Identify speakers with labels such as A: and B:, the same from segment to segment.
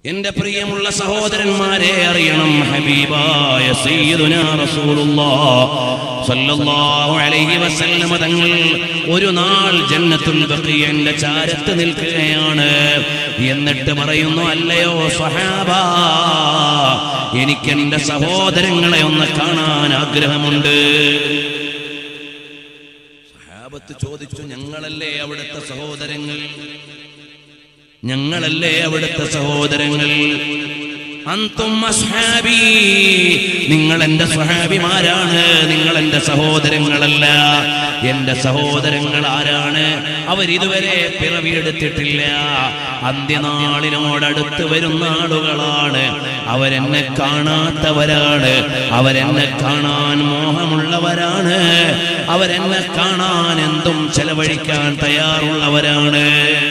A: എന്റെ പ്രിയമുള്ള സഹോദരന്മാരെ അറിയണം ഹബീബായ സയ്യിദുനാ റസൂലുള്ളാഹ് സല്ലല്ലാഹു അലൈഹി വസല്ലമ തങ്ങൾ ഒരു നാൾ ജന്നത്തുൽ ബഖിയന്റെ ചാരത്ത് നിൽക്കുകയാണ് എന്നിട്ട് പറയുന്നു അല്ലയോ സ്വഹാബ എനിക്ക് എന്റെ സഹോദരങ്ങളെ ഒന്ന് കാണാൻ ആഗ്രഹമുണ്ട് സ്വഹാബത്ത് ചോദിച്ചു ഞങ്ങളല്ലേ അവിടുത്തെ സഹോദരങ്ങൾ ഞങ്ങളല്ലേ അവിടുത്തെ സഹോദരങ്ങൾ അന്തും അസ്ഹാബി നിങ്ങൾ എന്റെ സ്വഹാബിമാരാണ് നിങ്ങൾ എന്റെ സഹോദരങ്ങളല്ല എന്റെ സഹോദരങ്ങൾ ആരാണ് അവരിതുവരെ പിറവിയെടുത്തിട്ടില്ല അന്ത്യനാളിനോടടുത്ത് വരുന്ന ആളുകളാണ് അവരെന്നെ കാണാത്തവരാണ് അവരെന്നെ കാണാൻ മോഹമുള്ളവരാണ് അവരെന്നെ കാണാൻ എന്തും ചെലവഴിക്കാൻ തയ്യാറുള്ളവരാണ്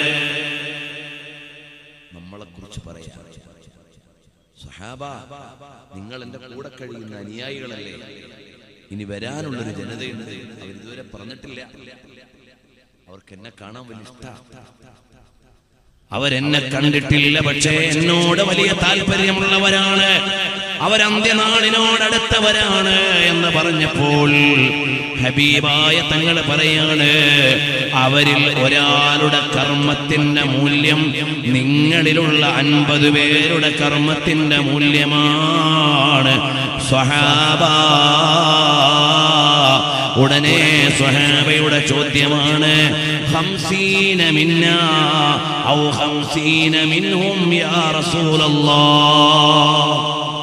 A: നമ്മളെ കുറിച്ച് പറയാം സഹാബ നിങ്ങൾ എന്റെ കൂടെ കഴിയുന്ന അനുയായികളല്ലേ ഇനി വരാനുള്ളൊരു ജനതയുണ്ട് അവരിതുവരെ പറഞ്ഞിട്ടില്ല അവർക്ക് എന്നെ കാണാൻ വലിയ ഇഷ്ട അവരെന്നെ കണ്ടിട്ടില്ല പക്ഷേ എന്നോട് വലിയ താല്പര്യമുള്ളവരാണ് അവരന്ത്യനാളിനോടടുത്തവരാണ് എന്ന് പറഞ്ഞപ്പോൾ ഹബീബായ തങ്ങൾ പറയാണ് അവരിൽ ഒരാളുടെ കർമ്മത്തിന്റെ മൂല്യം നിങ്ങളിലുള്ള അൻപത് പേരുടെ കർമ്മത്തിന്റെ മൂല്യമാണ് സ്വഹാബ ഉടനെ സ്വഹാബയുടെ ചോദ്യമാണ് ഹംസീന മിന്ന ഔ ഹംസീന മിൻഹും യാ റസൂലല്ലാഹ്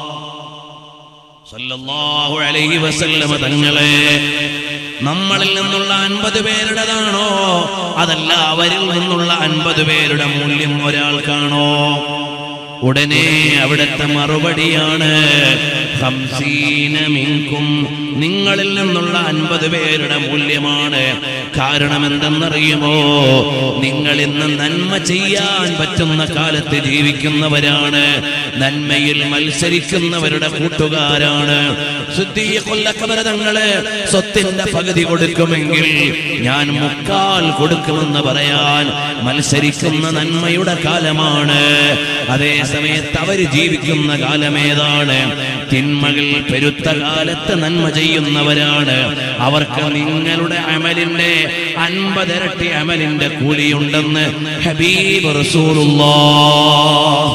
A: സല്ലല്ലാഹു അലൈഹി വസല്ലമ തങ്ങളെ നമ്മളിൽ നിന്നുള്ള അൻപത് പേരുടേതാണോ അതല്ല അവരിൽ നിന്നുള്ള അൻപത് പേരുടെ മൂല്യം ഒരാൾക്കാണോ ഉടനെ അവിടുത്തെ മറുപടിയാണ് ഹംസീന മിൻകും നിങ്ങളിൽ നിന്നുള്ള അൻപത് പേരുടെ മൂല്യമാണ് കാരണം എന്തെന്നറിയുമോ നിങ്ങൾ ഇന്ന് നന്മ ചെയ്യാൻ പറ്റുന്ന കാലത്ത് ജീവിക്കുന്നവരാണ് നന്മയിൽ മത്സരിക്കുന്നവരുടെ കൂട്ടുകാരാണ് ശുദ്ധീകൊല്ലക്കമരതങ്ങള് സ്വത്തിന്റെ പകുതി കൊടുക്കുമെങ്കിൽ ഞാൻ മുക്കാൽ കൊടുക്കുമെന്ന് പറയാൻ മത്സരിക്കുന്ന നന്മയുടെ കാലമാണ് അതേ സമയത്ത് അവര് ജീവിക്കുന്ന കാലമേതാണ് തിന്മകൾ പെരുത്ത കാലത്ത് നന്മ ചെയ്യുന്നവരാണ് അവർക്ക് നിങ്ങളുടെ അമലിന്റെ അൻപതിരട്ടി അമലിന്റെ കൂലിയുണ്ടെന്ന് ഹബീബ് റസൂലുള്ളാഹ്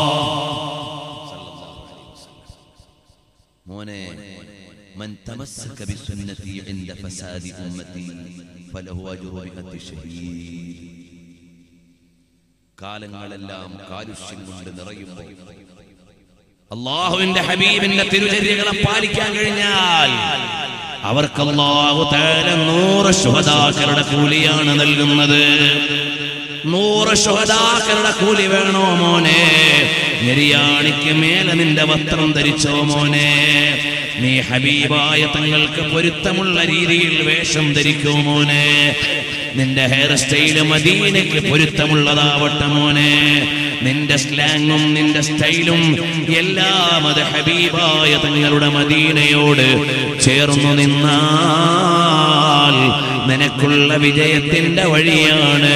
A: മോനെ من تمسك بسنتي عند فساد أمتي فله أجر مئة شهيد കാലങ്ങളെല്ലാം കാലുഷ്യം കൊണ്ട് നിറയുമ്പോൾ അള്ളാഹുവിന്റെ ഹബീബിന്റെ തിരുചര്യകളെ പാലിക്കാൻ കഴിഞ്ഞാൽ അവർക്ക് അള്ളാഹു തആല നൂറ് ശുഹദാക്കളുടെ കൂലിയാണ് നൽകുന്നത് നൂറ് ശുഹദാക്കളുടെ കൂലി വേണോ മോനെ നിര്യാണിക്ക് മേലെ നിന്റെ വസ്ത്രം ധരിച്ചോ മോനെ നീ ഹബീബായ തങ്ങൾക്ക് പൊരുത്തമുള്ള രീതിയിൽ വേഷം ധരിക്കൂ മോനെ നിന്റെ ഹെയർ സ്റ്റൈല് മദീനയ്ക്ക് പൊരുത്തമുള്ളതാവട്ടെ മോനെ നിന്റെ സ്ലാങ്ങും നിന്റെ സ്റ്റൈലും എല്ലാം അത് ഹബീബായ തങ്ങളുടെ മദീനയോട് ചേർന്നു നിന്നാൽ നിനക്കുള്ള വിജയത്തിന്റെ വഴിയാണ്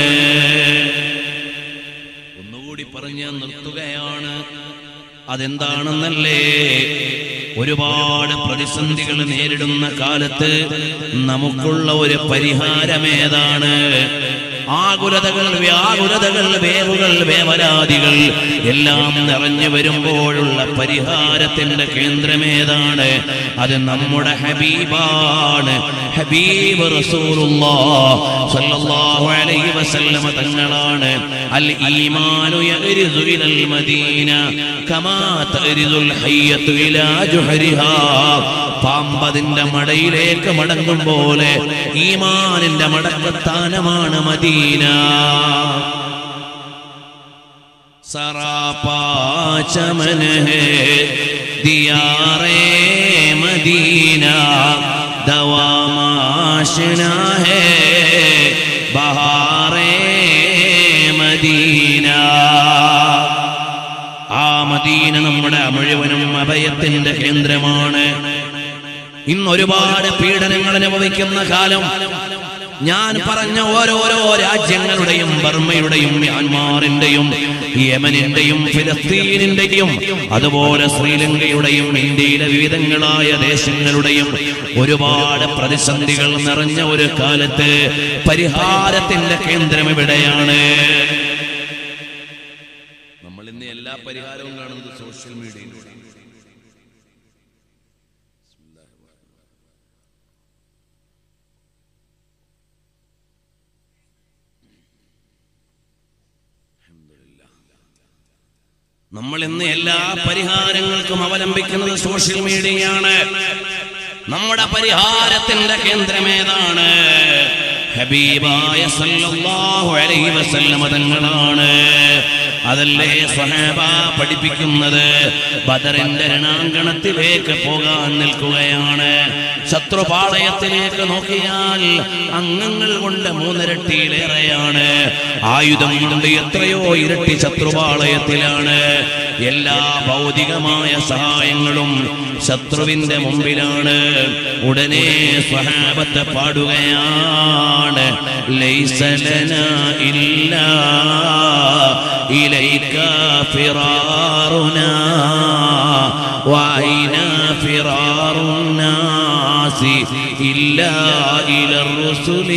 A: ഒന്നുകൂടി പറഞ്ഞ് നിർത്തുകയാണ് അതെന്താണെന്നല്ലേ ഒരുപാട് പ്രതിസന്ധികൾ നേരിടുന്ന കാലത്ത് നമുക്കുള്ള ഒരു പരിഹാരമേതാണ് ആകുലതകൾ വ്യാകുലതകൾ വേവുകൾ വേവലാദികൾ എല്ലാം നിറഞ്ഞു വരുമ്പോഴുള്ള പരിഹാരത്തിന്റെ കേന്ദ്രമേതാണ് അത് നമ്മുടെ ഹബീബാണ് ഹബീബ് റസൂലുള്ളാഹ് സ്വല്ലല്ലാഹു അലൈഹി വസല്ലമ തങ്ങളാണ് അൽ ഈമാനു യഗ്രിസു ഇലൽ മദീന കമാ തഗ്രിസുൽ ഹയ്യത്തു ഇലാ ജുഹരിഹാ പാമ്പതിന്റെ മടയിലേക്ക് മടങ്ങും പോലെ ഈമാനിന്റെ മടക്കത്താനമാണ് മദീന സറാപ്പാ ചമൻ ഹേ ദിയാറേ മദീന ദവാമാശന ഹേ ബഹാറേ മദീന ആ മദീന നമ്മുടെ മുഴുവനും അഭയത്തിന്റെ കേന്ദ്രമാണ് ഇന്ന് ഒരുപാട് പീഡനങ്ങൾ അനുഭവിക്കുന്ന കാലം ഞാൻ പറഞ്ഞ ഓരോരോ രാജ്യങ്ങളുടെയും ബർമ്മയുടെയും മ്യാൻമാറിന്റെയും യമനിന്റെയും ഫിലസ്തീനിന്റെയും അതുപോലെ ശ്രീലങ്കയുടെയും ഇന്ത്യയിലെ വിവിധങ്ങളായ ദേശങ്ങളുടെയും ഒരുപാട് പ്രതിസന്ധികൾ നിറഞ്ഞ ഒരു കാലത്ത് പരിഹാരത്തിന്റെ കേന്ദ്രം ഇവിടെയാണ് നമ്മൾ ഇന്ന് എല്ലാ പരിഹാരവും കാണുന്നത് സോഷ്യൽ മീഡിയയിലൂടെ നമ്മൾ ഇന്ന് എല്ലാ പരിഹാരങ്ങൾക്കും അവലംബിക്കുന്നത് സോഷ്യൽ മീഡിയയാണ് നമ്മുടെ പരിഹാരത്തിന്റെ കേന്ദ്രമേതാണ് ഹബീബായ സല്ലല്ലാഹു അലൈഹി വസല്ലമ തങ്ങളാണ് അതല്ലേ സ്വഹാബ പഠിപ്പിക്കുന്നത് ബദറിന്റെ രണാങ്കണത്തിലേക്ക് പോകാൻ നിൽക്കുകയാണ് ശത്രുപാളയത്തിലേക്ക് നോക്കിയാൽ അംഗങ്ങൾ കൊണ്ട് മൂന്നിരട്ടിയിലേറെയാണ് ആയുധം കൊണ്ട് എത്രയോ ഇരട്ടി ശത്രുപാളയത്തിലാണ് എല്ലാ ഭൗതികമായ സഹായങ്ങളും ശത്രുവിന്റെ മുമ്പിലാണ് ഉടനെ സ്വഹാബത്തെ പാടുകയാണ് ലൈസലന ഇല്ല ഇലൈക ഫിറാറുനാ وأين فرار الناس إلا إلى الرسل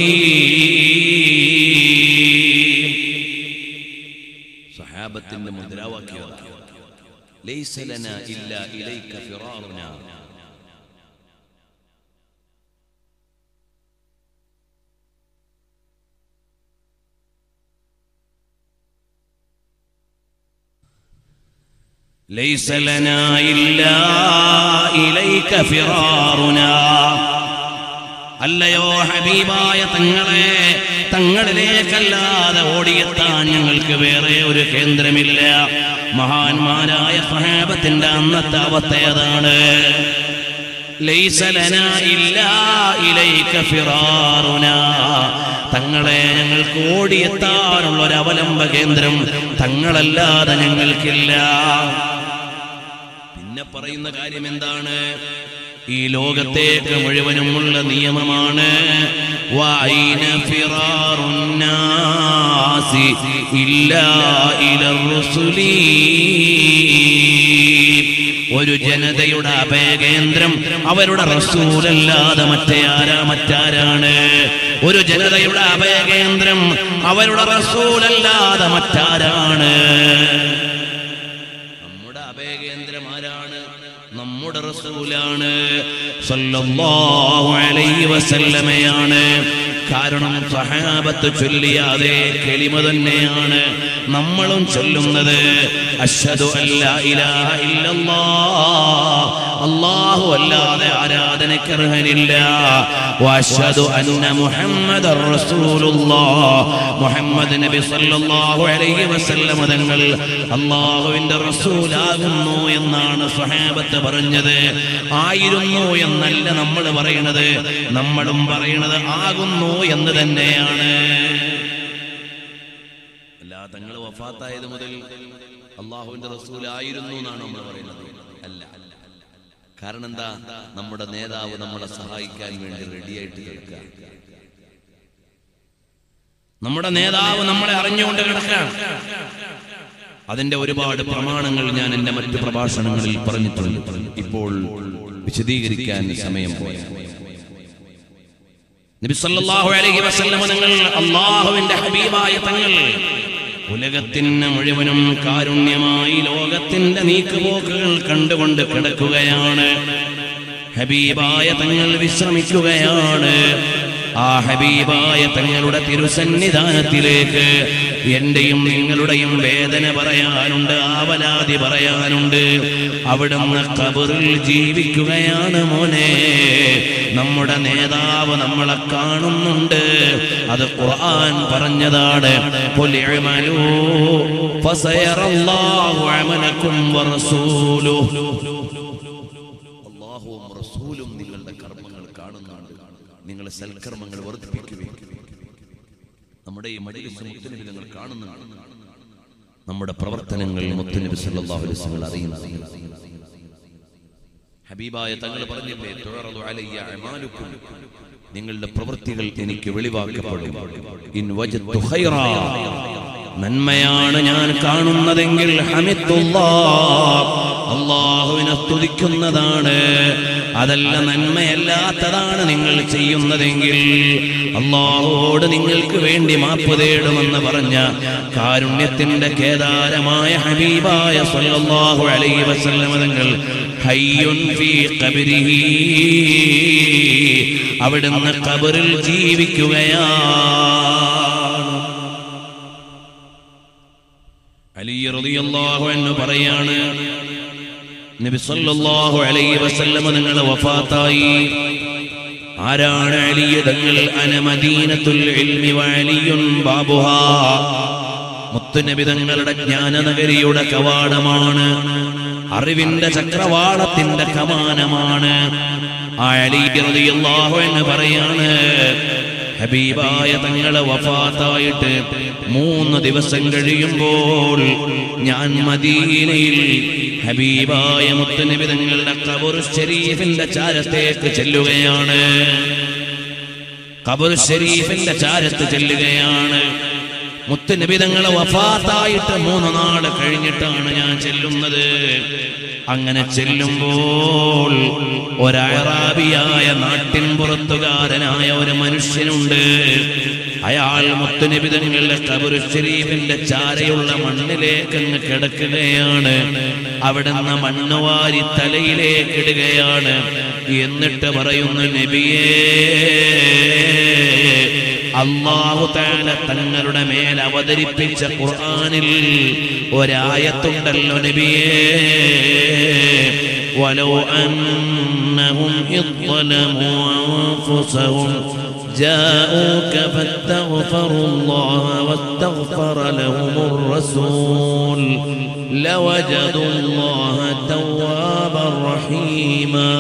A: സഹാബത്തിന്റെ മുദ്രാവാക്യം ലൈസ ലനാ ഇല്ലാ ഇലൈക ഫിറാറുനാ ليس لنا إلا إليك فرارنا അല്ലയോ ഹബീബായ തങ്ങളെ തങ്ങളിലേക്കല്ലാതെ ഓടിയെത്താൻ ഞങ്ങൾക്ക് വേറെ ഒരു കേന്ദ്രമില്ല മഹാന്മാരായ സഹാബത്തിന്റെ അന്നത്തെ അവസ്ഥ അതാണ് ലൈസ ലനാ ഇല്ലാ ഇലൈക ഫിറാറുനാ. തങ്ങളെ ഞങ്ങൾക്ക് ഓടിയെത്താനുള്ള ഒരു അവലംബ കേന്ദ്രം തങ്ങളല്ലാതെ ഞങ്ങൾക്കില്ല പിന്നെ പറയുന്ന കാര്യം എന്താണ് ഈ ലോകത്തേക്ക് മുഴുവനുമുള്ള നിയമമാണ് വഅൈന ഫിറാറുന്നാസി ഇല്ലാ ഇലർ റുസുലി ഒരു ജനതയുടെ അഭയകേന്ദ്രം അവരുടെ റസൂലല്ലാതെ മറ്റേയാരാ മറ്റാരാണ് ഒരു ജനതയുടെ അഭയകേന്ദ്രം അവരുടെ റസൂലല്ലാതെ മറ്റാരാണ് നമ്മുടെ അഭയകേന്ദ്രം ആരാണ് നമ്മുടെ റസൂലാണ് സല്ലല്ലാഹു അലൈഹി വസല്ലമയാണ് കാരണം സഹാബത്ത് ചൊല്ലിയ അതേ കെളിമ തന്നെയാണ് നമ്മളും ചൊല്ലുന്നത് അഷ്ഹദു അല്ലാ ഇലാഹ ഇല്ലല്ലാഹ് അല്ലാഹു അല്ലാതെ ആരാധനയ്ക്ക് അർഹനില്ല വഅഷ്ഹദു അന്ന മുഹമ്മദർ റസൂലുള്ളാഹ് മുഹമ്മദ് നബി സല്ലല്ലാഹു അലൈഹി വസല്ലം തങ്ങൾ അല്ലാഹുവിന്റെ റസൂലാകുന്നു എന്നാണ് സ്വഹാബത്ത് പറഞ്ഞത് ആയിരുന്നു എന്നല്ല നമ്മൾ പറയുന്നത് നമ്മളും പറയുന്നത് ആകുന്നു എന്ന് തന്നെയാണ് അല്ല തങ്ങൾ വഫാത്തായത് മുതൽ അള്ളാഹുവിന്റെ റസൂലായിരുന്നു എന്നാണ് നമ്മൾ പറയുന്നത് അല്ല കാരണം എന്താ നമ്മുടെ നേതാവ് നമ്മളെ സഹായിക്കാൻ വേണ്ടി റെഡിയായിട്ട് കിടക്കുക നമ്മുടെ നേതാവ് നമ്മളെ അറിഞ്ഞുകൊണ്ട് കിടക്കുകയാണ് അതിന്റെ ഒരുപാട് പ്രമാണങ്ങൾ ഞാൻ എന്റെ മറ്റു പ്രഭാഷണങ്ങളിൽ പറഞ്ഞിട്ടുണ്ട് ഇപ്പോൾ വിശദീകരിക്കാൻ സമയം പോയ നബി സല്ലല്ലാഹു അലൈഹി വസല്ലം തങ്ങൾ അള്ളാഹുവിന്റെ ഹബീബായ തങ്ങൾ ഉലകത്തിന് മുഴുവനും കാരുണ്യമായി ലോകത്തിന്റെ നീക്കുപോക്കുകൾ കണ്ടുകൊണ്ട് കിടക്കുകയാണ് ഹബീബായ തങ്ങൾ വിശ്രമിക്കുകയാണ് ആ ഹബീബായ തങ്ങളുടെ തിരുസന്നിധാനത്തിലേക്ക് എന്റെയും നിങ്ങളുടെയും വേദന പറയാനുണ്ട് ആവലാതി പറയാനുണ്ട് അവിടുന്ന് കബറിൽ ജീവിക്കുകയാണ് മോനെ നമ്മുടെ നേതാവ് നമ്മളെ കാണുന്നുണ്ട് അത് ഖുർആൻ പറഞ്ഞതാണ് ഖുൽ ഇഅ്മലൂ ഫസയറല്ലാഹു അമലക്കും വറസൂലുഹു അല്ലാഹുവും റസൂലും നിങ്ങളുടെ കർമ്മങ്ങൾ കാണുന്നുണ്ട് നിങ്ങൾ സൽക്കർമ്മങ്ങൾ വർദ്ധിപ്പിക്കുകയും നമ്മുടെ ഈ മജലിസ് മുത്തുനബി നിങ്ങൾ കാണുന്നുണ്ട് നമ്മുടെ പ്രവർത്തനങ്ങൾ മുത്തുനബി സല്ലല്ലാഹു അലൈഹി വസല്ലം അറിയുന്നു ഹബീബായ തങ്ങൾ പറഞ്ഞില്ലേ തുഴറു അലയ്യ അമാലുക്കും നിങ്ങളുടെ പ്രവൃത്തികൾ എനിക്ക് വെളിവാക്കപ്പെടും ഇൻ വജദ്തു ഖൈറാ നന്മയാണ് ഞാൻ കാണുന്നതെങ്കിൽ ഹമിദുല്ലാഹ് അള്ളാഹുവിനെ സ്തുതിക്കുന്നതാണ് അതല്ല നന്മയല്ലാത്തതാണ് നിങ്ങൾ ചെയ്യുന്നതെങ്കിൽ അള്ളാഹുവോട് നിങ്ങൾക്ക് വേണ്ടി മാപ്പ് തേടുമെന്ന് പറഞ്ഞ കാരുണ്യത്തിന്റെ കേദാരമായ ഹബീബായ സല്ലല്ലാഹു അലൈഹി വസല്ലമ തങ്ങൾ ഹയ്യുൻ ഫീ ഖബരിഹി അവിടുന്ന് ഖബറിൽ ജീവിക്കുകയാണ് അലി റളിയല്ലാഹു അൻഹു പറയാണ് നബി സല്ലല്ലാഹു അലൈഹി വസല്ലമ നിങ്ങൾ വഫാത്തായി ആരാണ് അലിയ തങ്ങൾ അന മദീനത്തുൽ ഇൽമി വഅലിയുൻ ബാബുഹാ മുത്തുനബി തങ്ങളുടെ ജ്ഞാനനഗരിയുടെ കവാടമാണ് അറിവിന്റെ ചക്രവാളത്തിന്റെ കമാനമാണ് ആ അലി റളിയല്ലാഹു അൻഹു പറയാണ് ഹബീബായ തങ്ങളെ വഫാത്തായിട്ട് മൂന്ന് ദിവസം കഴിയുമ്പോൾ ഞാൻ മദീനയിൽ ഹബീബായ മുത്തുനബി തങ്ങളുടെ കബർ ഷരീഫിന്റെ ചാരത്തേക്ക് ചെല്ലുകയാണ് കബർ ഷരീഫിന്റെ ചാരത്ത് ചെല്ലുകയാണ് മുത്തുനബി തങ്ങളെ വഫാത്തായിട്ട് മൂന്ന് നാൾ കഴിഞ്ഞിട്ടാണ് ഞാൻ ചെല്ലുന്നത് അങ്ങനെ ചെല്ലുമ്പോൾ ഒരറാബിയായ നാട്ടിൻ പുറത്തുകാരനായ ഒരു മനുഷ്യനുണ്ട് അയാൾ മുത്തുനബി തങ്ങളുടെ കബർ ഷരീഫിന്റെ ചാരയുള്ള മണ്ണിലേക്ക് അങ്ങ് കിടക്കുകയാണ് അവിടുന്ന് മണ്ണുവാരി തലയിലേക്ക് ഇടുകയാണ് എന്നിട്ട് പറയുന്നു നബിയേ അള്ളാഹു താല തങ്ങളുടെ മേൽ അവതരിപ്പിച്ച ഖുർആനിൽ ഒരായത്തുണ്ടല്ലോ നബിയേ ولو أنهم إذ ظلموا أنفسهم جاءوك فاستغفروا الله واستغفر لهم الرسول لوجدوا الله توابا رحيما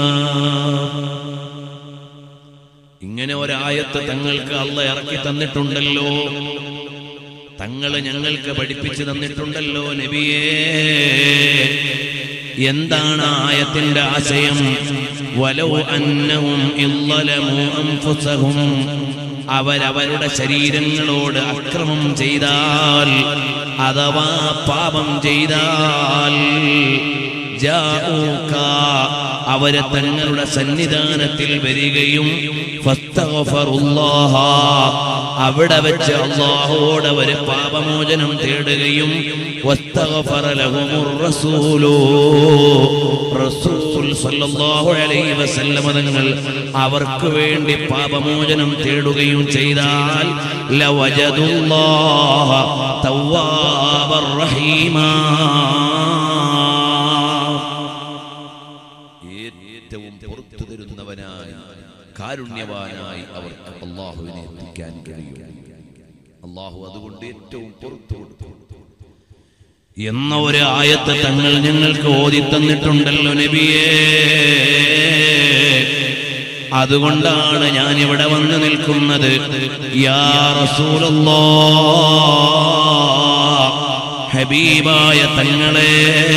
A: ഇങ്ങനെ ഒരായത്ത് തങ്ങൾക്ക് അല്ല ഇറക്കി തന്നിട്ടുണ്ടല്ലോ തങ്ങൾ ഞങ്ങൾക്ക് പഠിപ്പിച്ചു തന്നിട്ടുണ്ടല്ലോ നബിയേ എന്താണ് ആ ആയത്തിന്റെ ആശയം വലൗ അന്നഹും ഇല്ലലമു അൻഫുസഹും അവരവരുടെ ശരീരങ്ങളോട് അക്രമം ചെയ്താൽ അഥവാ പാപം ചെയ്താൽ ജാഊക അവരെ തങ്ങളുടെ സന്നിധാനത്തിൽ വരികയും ഫസ്തഗ്ഫറുല്ലാഹ അവിടെ വെച്ച് അള്ളാഹുവോട് അവര് പാപമോചനം തേടുകയും വസ്തഗ്ഫറ ലഹുമുർ റസൂലു റസൂൽ സല്ലല്ലാഹു അലൈഹി വസല്ലമ തങ്ങൾ അവർക്ക് വേണ്ടി പാപമോചനം തേടുകയും ചെയ്താൽ ലവജദുല്ലാഹ തവ്വാബർ റഹീമാ ഏറ്റവും പുറത്തു തരുന്നവനായി കാരുണ്യവാനായി അവർക്ക് അള്ളാഹുവിനെ എത്തിക്കാൻ കഴിയും അള്ളാഹു അതുകൊണ്ട് ഏറ്റവും പുറത്തു കൊടുത്തു എന്ന ഒരു ആയത്ത് തങ്ങൾ ഞങ്ങൾക്ക് ഓതി തന്നിട്ടുണ്ടല്ലോ നബിയേ അതുകൊണ്ടാണ് ഞാൻ ഇവിടെ വന്ന് നിൽക്കുന്നത് യാ റസൂലല്ലാ ഹബീബായ തങ്ങളെ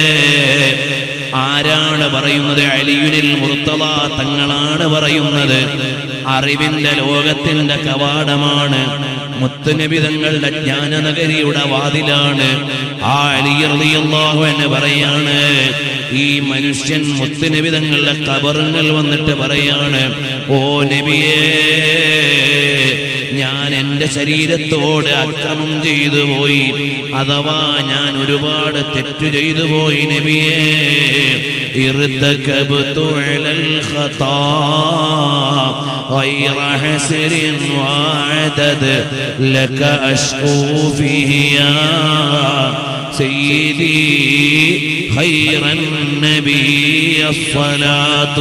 A: ആരാണ് പറയുന്നത് അലിയുനിൽ മുർത്തവ തങ്ങളാണ് പറയുന്നത് അറിവിന്റെ ലോകത്തിന്റെ കവാടമാണ് മുത്തുനബി തങ്ങളുടെ ജ്ഞാനനഗരിയുടെ വാതിലാണ് ആ അലിയറിയാഹു എന്ന് പറയാണ് ഈ മനുഷ്യൻ മുത്തുനബി തങ്ങളുടെ കബറുങ്ങൾ വന്നിട്ട് പറയാണ് ഓ നബിയേ ഞാൻ എന്റെ ശരീരത്തോട് അക്രമം ചെയ്തു പോയി അഥവാ ഞാൻ ഒരുപാട് തെറ്റു ചെയ്തു പോയി നബിയേ ارتكبت على الخطا غير حسر وعدد لك أشكو فيه يا سيدي خير النبي الصلاة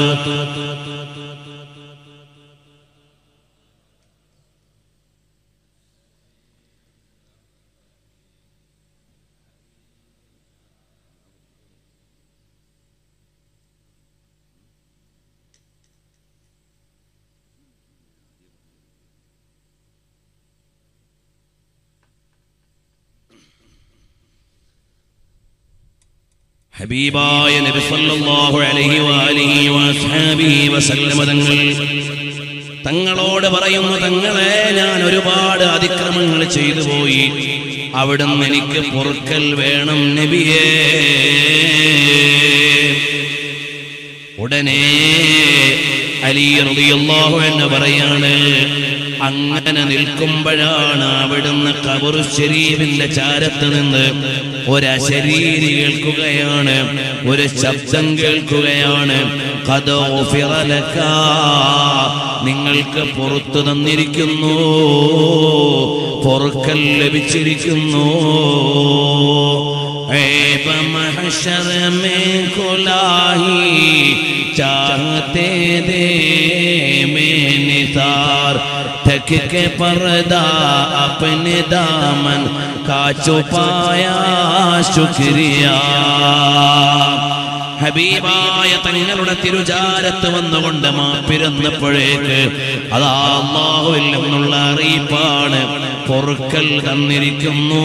A: ഹബീബായ നബി സല്ലല്ലാഹു അലൈഹി വആലിഹി വഅസ്ഹാബിഹി വസല്ലമ തങ്ങൾ തങ്ങളോട് പറയുന്നു തങ്ങളെ ഞാൻ ഒരുപാട് അതിക്രമങ്ങൾ ചെയ്തു പോയി അവിടുന്ന് എനിക്ക് പൊറുക്കൽ വേണം നബിയേ ഉടനെ അലി റളിയല്ലാഹു എന്ന് പറയാണ് അങ്ങനെ നിൽക്കുമ്പോഴാണ് അവിടുന്ന് കബറു ശരീഫിന്റെ ചാരത്ത് നിന്ന് ഒരശരീരി കേൾക്കുകയാണ് ഒരു ശബ്ദം കേൾക്കുകയാണ് ഖദ് ഗുഫിറ ലക. നിങ്ങൾക്ക് പുറത്തു തന്നിരിക്കുന്നു പൊറുക്കൽ ലഭിച്ചിരിക്കുന്നു ऐब महशर में खुलाही चाहते दे में निसार थक के पर्दा अपने दामन का छुपाया शुक्रिया ഹബീബായ തങ്ങളുടെ തിരുചാരത്ത് വന്നുകൊണ്ട് മാപ്പിരുന്നപ്പോഴേക്ക് അതാ അള്ളാഹുവിൽ നിന്നുള്ള അറിയിപ്പാണ് പൊറുക്കൽ തന്നിരിക്കുന്നു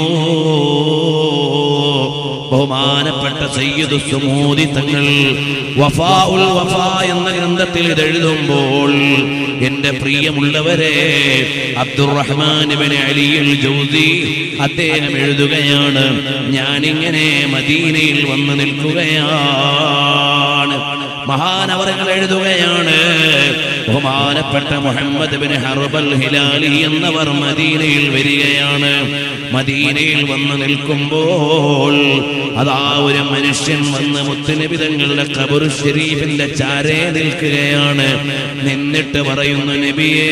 A: ബഹുമാനപ്പെട്ട സയ്യിദ് സുമൂദി തങ്ങൾ വഫാ ഉൽ വഫാ എന്ന ഗ്രന്ഥത്തിൽ ഇത് എഴുതുമ്പോൾ എന്റെ പ്രിയമുള്ളവരെ അബ്ദുറഹ്മാൻ ഇബ്നു അലിയുൽ ജൗസി അദ്ദേഹം എഴുതുകയാണ് ഞാനിങ്ങനെ മദീനയിൽ വന്ന് നിൽക്കുകയാണ് മഹാനവറുകൾ എഴുതുകയാണ് ബഹുമാനപ്പെട്ട മുഹമ്മദ് ബിൻ ഹർബൽ ഹിലാലി എന്നവർ മദീനയിൽ വരികയാണ് മദീനയിൽ വന്ന് നിൽക്കുമ്പോൾ അതാ ഒരു മനുഷ്യൻ വന്ന് മുത്തുനബി തങ്ങളുടെ ഖബർ ഷരീഫിന്റെ ചാരേ നിൽക്കുകയാണ് നിന്നിട്ട് പറയുന്നു നബിയേ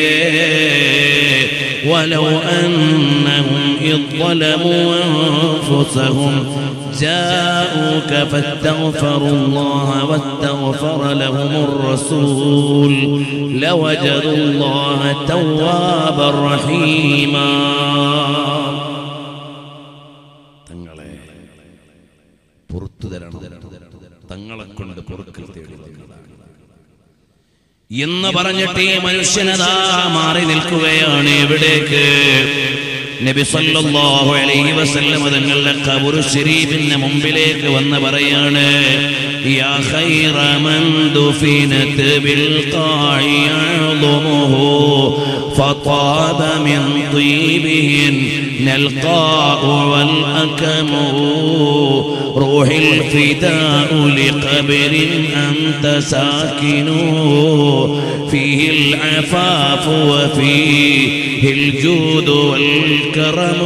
A: ولو أنهم إذ ظلموا أنفسهم جاءوك فاستغفروا الله واستغفر لهم الرسول لوجدوا الله توابا رحيما തങ്ങളെ പുറത്തു തരണം തങ്ങളെ കൊണ്ട് പൊറുക്കൽ തേടി വന്നതാണ് എന്ന് പറഞ്ഞിട്ട് ഈ മനുഷ്യനതാ മാറി നിൽക്കുകയാണ് എവിടേക്ക് നബി സല്ലല്ലാഹു അലൈഹി വസല്ലം തങ്ങളുടെ ഖബറു ശരീഫിന്റെ മുമ്പിലേക്ക് വന്ന് പറയാണ് യാ ഖൈറ മൻ ദുഫിനത് ബിൽ ഖാഇ അഅ്ളമുഹു فطاب من طيبهن القاء والأكم روح الفداء لقبر أنت ساكن فيه العفاف وفيه الجود والكرم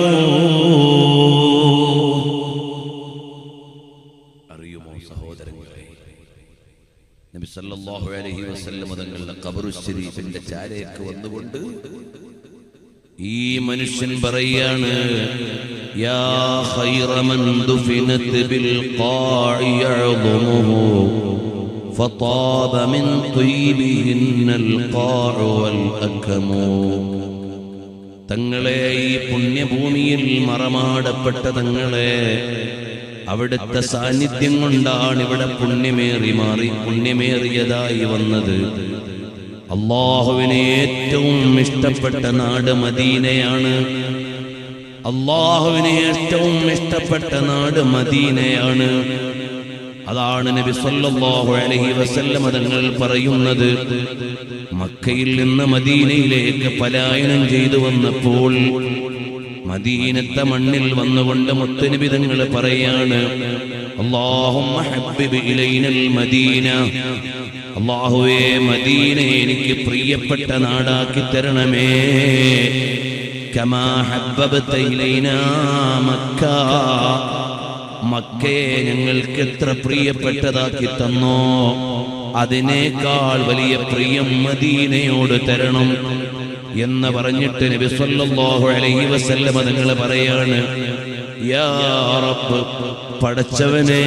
A: അറിയുമോ സഹോദരങ്ങളെ നബി സല്ലല്ലാഹു അലൈഹി വസല്ലം തങ്ങളുടെ ഖബറു ശരീഫിന്റെ ചാരയ്ക്ക് വന്നുകൊണ്ട് ഈ മനുഷ്യൻ പറയാണ് യാ ഖൈറ മൻ ദുഫിനത് ബിൽ ഖാഇ അഅ്ളമുഹു فطاب من طيبهن القاع والأكم തങ്ങളെ ഈ പുണ്യഭൂമിയിൽ മറമാടപ്പെട്ട തങ്ങളെ അവിടുത്തെ സാന്നിധ്യം കൊണ്ടാണ് ഇവിടെ പുണ്യമേറി മാറി പുണ്യമേറിയതായി വന്നത് അള്ളാഹുവിന് ഏറ്റവും ഇഷ്ടപ്പെട്ട നാട് മദീനയാണ് അള്ളാഹുവിന് ഏറ്റവും ഇഷ്ടപ്പെട്ട നാട് മദീനയാണ് അതാണ് നബി സല്ലല്ലാഹു അലൈഹി വസല്ലം തങ്ങൾ പറയുന്നത് മക്കയിൽ നിന്ന് മദീനയിലേക്ക് പലായനം ചെയ്തു വന്നപ്പോൾ മദീനത്തെ മണ്ണിൽ വന്നുകൊണ്ട് മുത്തുനബി തങ്ങൾ പറയാണ് അല്ലാഹുമ്മ ഹബ്ബിബ് ഇലൈനൽ മദീന അള്ളാഹുവേ മദീന എനിക്ക് പ്രിയപ്പെട്ട നാടാക്കി തരണമേ കമാ ഹബ്ബബ്ത ഇലൈനാ മക്ക മക്കയെ ഞങ്ങൾക്ക് എത്ര പ്രിയപ്പെട്ടതാക്കി തന്നോ അതിനേക്കാൾ വലിയ പ്രിയം മദീനയോട് തരണം എന്ന് പറഞ്ഞിട്ട് നബി സല്ലല്ലാഹു അലൈഹി വസല്ലമ നിങ്ങൾ പറയാണ് യാ റബ്ബ് പടച്ചവനെ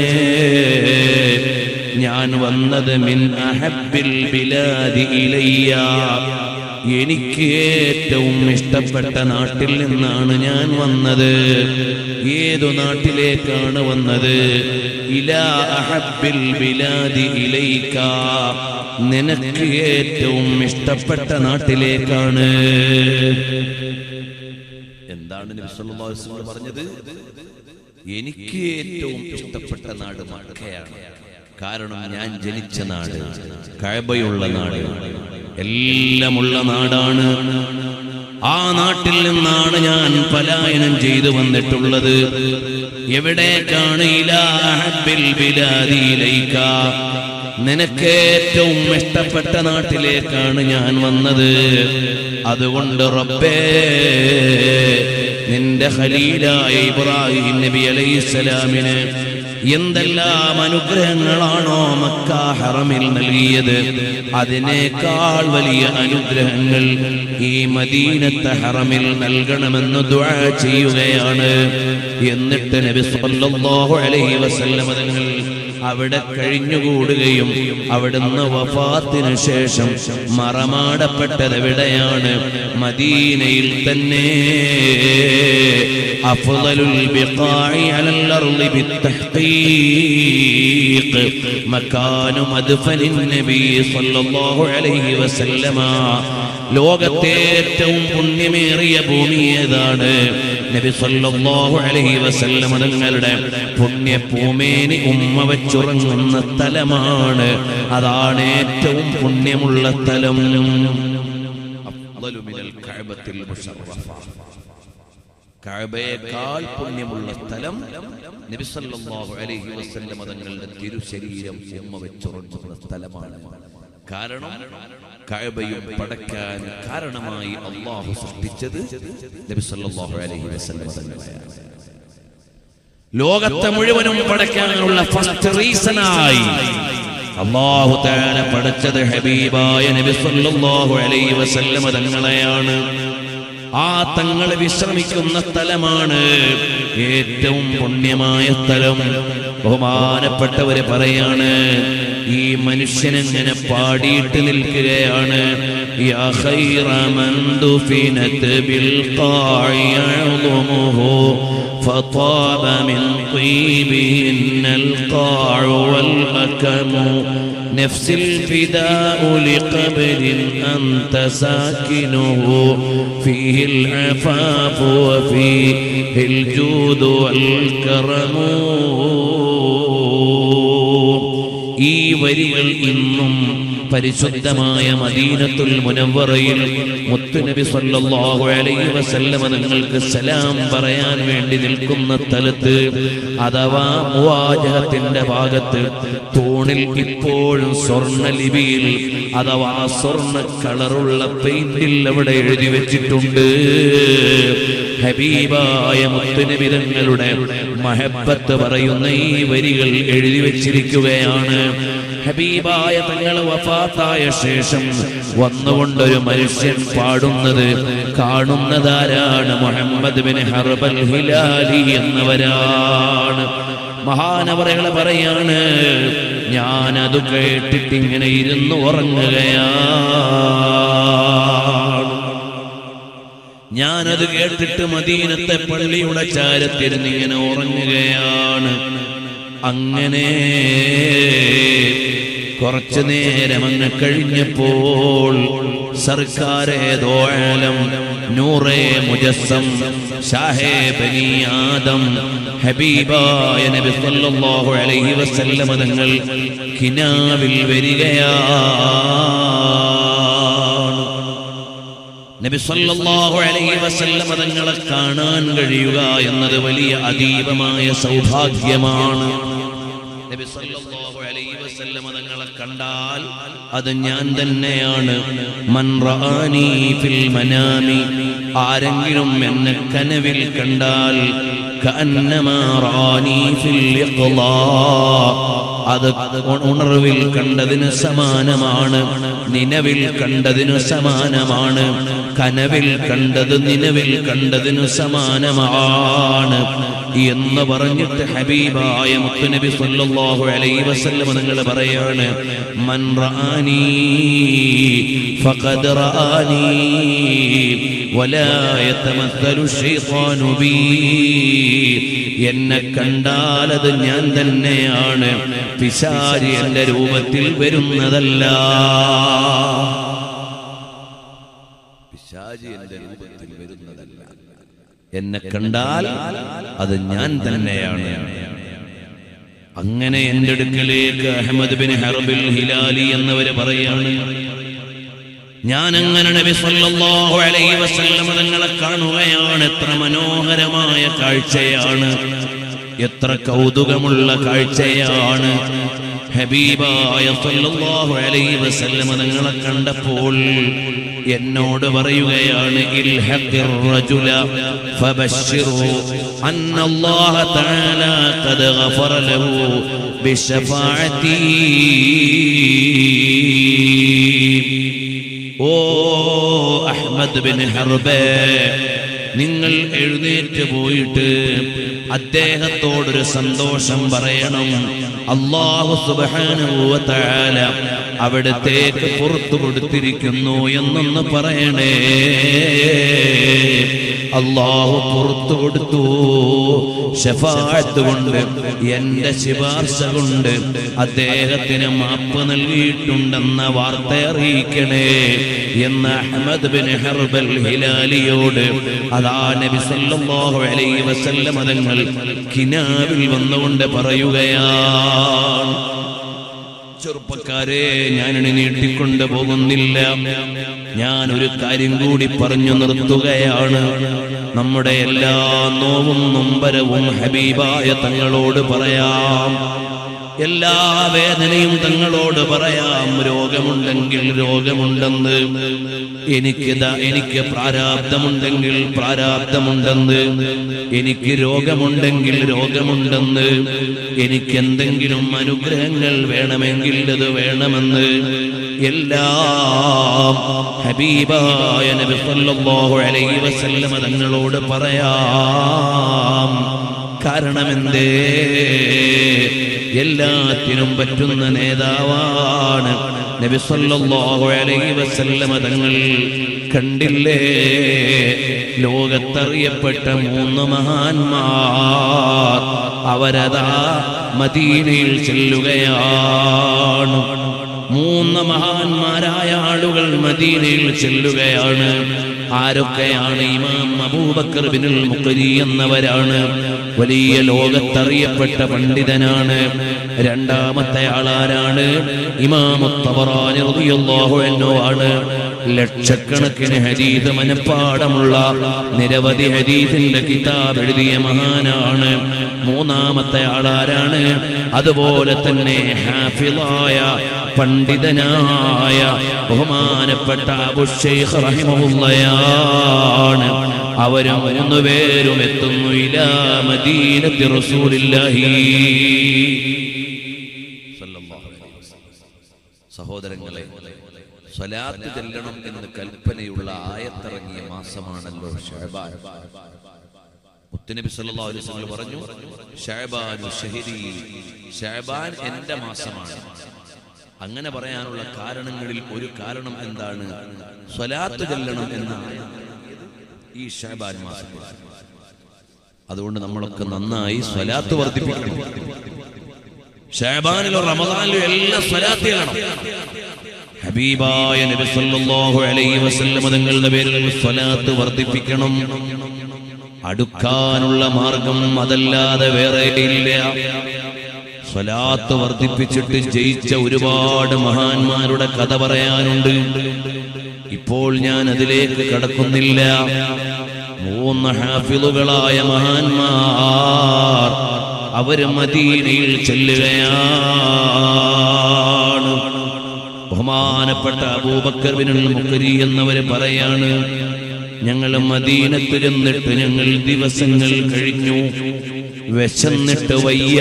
A: ഞാൻ വന്നത് മിൻ അഹബ്ബിൽ ബിലാദി ഇലയ്യ എനിക്ക് ഏറ്റവും ഇഷ്ടപ്പെട്ട നാട്ടിൽ നിന്നാണ് ഞാൻ വന്നത് ഏതു നാട്ടിലേക്കാണ് വന്നത് ഇലാ അഹബ്ബിൽ ബിലാദി ഇലൈക നിനക്ക് ഏറ്റവും ഇഷ്ടപ്പെട്ട നാട്ടിലേക്കാണ് എന്താണ് നബി സല്ലല്ലാഹു അലൈഹി വസല്ലം പറഞ്ഞത് എനിക്ക് ഏറ്റവും ഇഷ്ടപ്പെട്ട നാട് മക്കയാണ് കാരണം ഞാൻ ജനിച്ച നാട് കഴബയുള്ള നാട് എല്ലാമുള്ള നാടാണ് ആ നാട്ടിൽ നിന്നാണ് ഞാൻ പലായനം ചെയ്തു വന്നിട്ടുള്ളത് എവിടേക്കാണ് ഇലാഹബിൽ ബിലാദിയിലേക്ക നിനക്ക് ഏറ്റവും ഇഷ്ടപ്പെട്ട നാട്ടിലേക്കാണ് ഞാൻ വന്നത് അതുകൊണ്ട് റബ്ബേ നിന്റെ ഖലീലായ ഇബ്രാഹിം നബി അലൈഹിസ്സലാമിന് എന്തെല്ലാം അനുഗ്രഹങ്ങളാണോ മക്ക ഹറമിൽ നൽകിയത് അതിനേക്കാൾ വലിയ അനുഗ്രഹങ്ങൾ ഈ മദീനത്തെ ഹറമിൽ നൽകണമെന്ന് ദുആ ചെയ്യുകയാണ് എന്നിട്ട് നബി സല്ലല്ലാഹു അലൈഹി വസല്ലം തങ്ങൾ അവിടെ കഴിഞ്ഞുകൂടുകയും അവിടുന്ന് വഫാത്തിന് ശേഷം മറമാടപ്പെട്ടത് എവിടെയാണ് മദീനയിൽ തന്നെ അഫ്ളലുൽ ബിഖാഇ അലൽ അർളി ബിത്തഹ്ഖീഖ് മക്കാനു മദ്ഫനിൻ നബി സല്ലല്ലാഹു അലൈഹി വസല്ലമ ലോകത്തെ ഏറ്റവും പുണ്യമേറിയ ഭൂമി ഏതാണ് നബി സല്ലല്ലാഹു അലൈഹി വസല്ലം തങ്ങളുടെ പുണ്യ പൂമേനി ഉമ്മ വെച്ചുറങ്ങുന്ന സ്ഥലമാണ് അതാണ് ഏറ്റവും പുണ്യമുള്ള സ്ഥലം അഫ്ളലു മിനൽ കഅബത്തിൽ മുശറഫ കഅബയേക്കാൾ പുണ്യമുള്ള സ്ഥലം നബി സല്ലല്ലാഹു അലൈഹി വസല്ലം തങ്ങളുടെ തിരുശരീരം ഉമ്മ വെച്ചുറങ്ങുന്ന സ്ഥലമാണ് കാരണം കഅബയും പടക്കാൻ കാരണമായി അള്ളാഹു സൃഷ്ടിച്ചത് നബി സല്ലല്ലാഹു അലൈഹി വസല്ലം തങ്ങളെയാണ് ലോകത്തെ മുഴുവനും പടയ്ക്കാനുള്ള ഫസ്റ്റ് റീസണായി അള്ളാഹു താല പടച്ചത് ഹബീബായ നബി സല്ലല്ലാഹു അലൈഹി വസല്ലമ തങ്ങളെയാണ് ആ തങ്ങൾ വിശ്രമിക്കുന്ന സ്ഥലമാണ് ഏറ്റവും പുണ്യമായ സ്ഥലം ബഹുമാനപ്പെട്ടവര് പറയാണ് ഈ മനുഷ്യനെങ്ങനെ പാടിയിട്ട് നിൽക്കുകയാണ് യാ ഖൈറ മൻ ദുഫിനത് ബിൽ ഖാഇ യഅ്ളുമുഹു فطاب من طيبهن القاع والأكم نفس الفداء لقبر أنت ساكنه فيه العفاف وفيه الجود والكرم ഈ വരികൾ ഇന്നും പരിശുദ്ധമായ മദീനത്തുൽ മുനവ്വറയിൽ മുത്തുനബി സല്ലല്ലാഹു അലൈഹി വസല്ലമ നിങ്ങൾക്ക് സലാം പറയാൻ വേണ്ടി നിൽക്കുന്ന സ്ഥലത്ത് അഥവാ മുവാജഹത്തിന്റെ ഭാഗത്ത് തൂണിൽ ഇപ്പോഴും സ്വർണ്ണ ലിപിയിൽ അഥവാ സ്വർണ്ണ കളറുള്ള പെയിന്റിൽ അവിടെ എഴുതി വെച്ചിട്ടുണ്ട് ഹബീബായ മുത്തുനബി തങ്ങളുടെ മഹബത്ത് പറയുന്ന ഈ വരികൾ എഴുതി വെച്ചിരിക്കുകയാണ് ഹബീബായ തങ്ങൾ വഫാത്തായ ശേഷം വന്നുകൊണ്ടൊരു മനുഷ്യൻ പാടുന്നത് കാണുന്നതാരാണ് മുഹമ്മദ് ബിൻ ഹർബൽ ഹിലാലി എന്നവരാണ് മഹാനവറകളെ പറയാണ് ഞാനത് കേട്ടിട്ട് ഇങ്ങനെ ഇരുന്ന് ഉറങ്ങുകയാണ് ഞാനത് കേട്ടിട്ട് മദീനത്തെ പള്ളിയുടെ ചാരത്തിരുന്ന് ഇങ്ങനെ ഉറങ്ങുകയാണ് അങ്ങനെ കുറച്ചു നേരം അങ്ങ് കഴിഞ്ഞപ്പോൾ സർക്കാരെ ദോഴലം നൂറേ മുജസ്സം ഷാഹേ ബനി ആദം ഹബീബായ നബി സല്ലല്ലാഹു അലൈഹി വസല്ലമ തങ്ങൾ കിനാവിൽ വരികയാണ് നബി സല്ലല്ലാഹു അലൈഹി വസല്ലമ തങ്ങളെ കാണാൻ കഴിയുക എന്നത് വലിയ അതീവമായ സൗഭാഗ്യമാണ് നബി സല്ലല്ലാഹു അലൈഹി വസല്ലമ തങ്ങളെ കണ്ടാൽ അത് ഞാൻ തന്നെയാണ് മൻ റആനി ഫിൽ മനാമി ആരെങ്കിലും എന്നെ കനവിൽ കണ്ടാൽ കഅന്നമാ റആനി ഫിൽ ഇഖ്ലാ അത് ഉണർവിൽ കണ്ടതിന് സമാനമാണ് നിലവിൽ കണ്ടതിനു സമാനമാണ് കനവിൽ കണ്ടത് നിലവിൽ കണ്ടതിനു സമാനമാണ് എന്ന് പറഞ്ഞിട്ട് ഹബീബായ മുത്തുനബി സല്ലല്ലാഹു അലൈഹി വസല്ലം നിങ്ങൾ പറയാണ് മൻ റആനി ഫഖദ് റആനി വലാ യതമത്തലു ശൈത്താനു ബി എന്നെ കണ്ടാൽ അത് ഞാൻ തന്നെയാണ് പിശാരി എന്റെ രൂപത്തിൽ വരുന്നതല്ല പിശാചി എന്റെ രൂപത്തിൽ വരുന്നതല്ല എന്നെ കണ്ടാൽ അത് ഞാൻ തന്നെയാണ് അങ്ങനെ എന്റെ അടുക്കലേക്ക് അഹമ്മദ് ബിൻ ഹർബിൽ ഹിലാലി എന്നവര് പറയാണ് ഞാൻ അങ്ങനെ നബി സല്ലല്ലാഹു അലൈഹി വസല്ലം തങ്ങളെ കാണുകയാണ് എത്ര മനോഹരമായ കാഴ്ചയാണ് എത്ര കൗതുകമുള്ള കാഴ്ചയാണ് ഹബീബായ സല്ലല്ലാഹു അലൈഹി വസല്ലം തങ്ങളെ കണ്ടപ്പോൾ എന്നോട് പറയുകയാണ് ഇൽഹഖിർ റജുല ഫബശ്ശിറു അന്നല്ലാഹ തആല ഖദ് ഗഫറ ലഹു ബിശഫാഅതി ഓ അഹ്മദ് ബിൻ ഹർബേ നിങ്ങൾ എഴുന്നേറ്റ് പോയിട്ട് അദ്ദേഹത്തോടൊരു സന്തോഷം പറയണം അള്ളാഹു സുബ്ഹാനഹു വ തആല അവിടത്തേക്ക് പുറത്തു കൊടുത്തിരിക്കുന്നു എന്നൊന്ന് പറയണേ അള്ളാഹു പുറത്തു കൊടുത്തു ഷഫാഅത്ത് കൊണ്ട് എന്റെ ശിപാർശ കൊണ്ട് അദ്ദേഹത്തിന് മാപ്പ് നൽകിയിട്ടുണ്ടെന്ന വാർത്ത അറിയിക്കണേ എന്ന് അഹമ്മദ് ബിൻ ഹർബൽ ഹിലാലിയോട് അതാ നബി സല്ലല്ലാഹു അലൈഹി വസല്ലം തങ്ങൾ കിനാവിൽ വന്നുകൊണ്ട് പറയുകയാണ് ചെറുപ്പക്കാരെ ഞാനിനി നീട്ടിക്കൊണ്ട് പോകുന്നില്ല ഞാൻ ഒരു കാര്യം കൂടി പറഞ്ഞു നിർത്തുകയാണ് നമ്മുടെ എല്ലാ നോവും നൊമ്പരവും ഹബീബായ തങ്ങളോട് പറയാം എല്ലാ വേദനയും തങ്ങളോട് പറയാം രോഗമുണ്ടെങ്കിൽ രോഗമുണ്ടെന്ന് എനിക്കിതാ എനിക്ക് പ്രാരാബ്ദമുണ്ടെങ്കിൽ പ്രാരാബ്ദമുണ്ടെന്ന് എനിക്ക് രോഗമുണ്ടെങ്കിൽ രോഗമുണ്ടെന്ന് എനിക്ക് എന്തെങ്കിലും അനുഗ്രഹങ്ങൾ വേണമെങ്കിൽ അത് വേണമെന്ന് എല്ലാം ഹബീബായ നബി സല്ലല്ലാഹു അലൈഹി വസല്ലമ തങ്ങളോട് പറയാം കാരണമെന്തേ എല്ലാത്തിനും പറ്റുന്ന നേതാവാണ് നബി സല്ലല്ലാഹു അലൈഹി വസല്ലമ തങ്ങൾ കണ്ടില്ലേ ലോകത്തറിയപ്പെട്ട മൂന്ന് മഹാന്മാർ അവരതാ മദീനയിൽ ചെല്ലുകയാണ് മൂന്ന് മഹാന്മാരായ ആളുകൾ മദീനയിൽ ചെല്ലുകയാണ് ആരൊക്കെയാണ് ഇമാം അബൂബക്കർ ബിനുൽ മുഖരി എന്നവരാണ് വലിയ ലോകത്തറിയപ്പെട്ട പണ്ഡിതനാണ് രണ്ടാമത്തെ ആളാരാണ് ഇമാമുത്തവറാനി റളിയല്ലാഹു അൻഹു ആണ് ലക്ഷക്കണക്കിന് ഹദീദ് മനപ്പാടമുള്ള നിരവധി ഹദീദിന്റെ കിതാബ് എഴുതിയ മഹാനാണ് മൂന്നാമത്തെ ആളാരാണ് അതുപോലെ തന്നെ ഹാഫിളായ പണ്ഡിതനായ ബഹുമാനപ്പെട്ട അബുഷൈഖ് റഹിമഹുള്ളയാണ് അവര് മൂന്നുപേരും എത്തുന്നു ഇലാ മദീനത്തി റസൂലില്ലാഹി സഹോദരങ്ങളെ സ്വലാത്ത് ചെല്ലണം എന്ന് കൽപ്പനയുള്ള ആയത്തിറങ്ങിയ മാസമാണല്ലോ ഷഹബാൻ മുത്തുനബി സല്ലല്ലാഹു അലൈഹി വസല്ലം പറഞ്ഞു ഷഹബാനു ഷഹരി ഷഹബാൻ എന്റെ മാസമാണ് അങ്ങനെ പറയാനുള്ള കാരണങ്ങളിൽ ഒരു കാരണം എന്താണ് സ്വലാത്ത് ചെല്ലണം എന്നാണ് ഈ ഷഹബാൻ മാസം അതുകൊണ്ട് നമ്മളൊക്കെ നന്നായി സ്വലാത്ത് വർദ്ധിപ്പിക്കണം ഷഹബാനിലോ റമദാനിലോ എല്ലാം സ്വലാത്ത് ചെയ്യണം ഹബീബായ നബി സല്ലല്ലാഹു അലൈഹി വസല്ലം തങ്ങളുടെ പേരിൽ സ്വലാത്ത് വർദ്ധിപ്പിക്കണം അടുക്കാനുള്ള മാർഗം അതല്ലാതെ വേറെ ഇല്ല സ്വലാത്ത് വർദ്ധിപ്പിച്ചിട്ട് ജയിച്ച ഒരുപാട് മഹാന്മാരുടെ കഥ പറയാനുണ്ട് ഇപ്പോൾ ഞാൻ അതിലേക്ക് കടക്കുന്നില്ല മൂന്ന് ഹാഫിളുകളായ മഹാന്മാർ അവര് മദീനയിൽ ചെല്ലുകയാണ് ബഹുമാനപ്പെട്ട അബൂബക്കർ ബിനുൽ മുക്കരി എന്നവര് പറയാണ് ഞങ്ങൾ മദീനത്ത് ചെന്നിട്ട് ഞങ്ങൾ ദിവസങ്ങൾ കഴിഞ്ഞു വിശന്നിട്ട് വയ്യ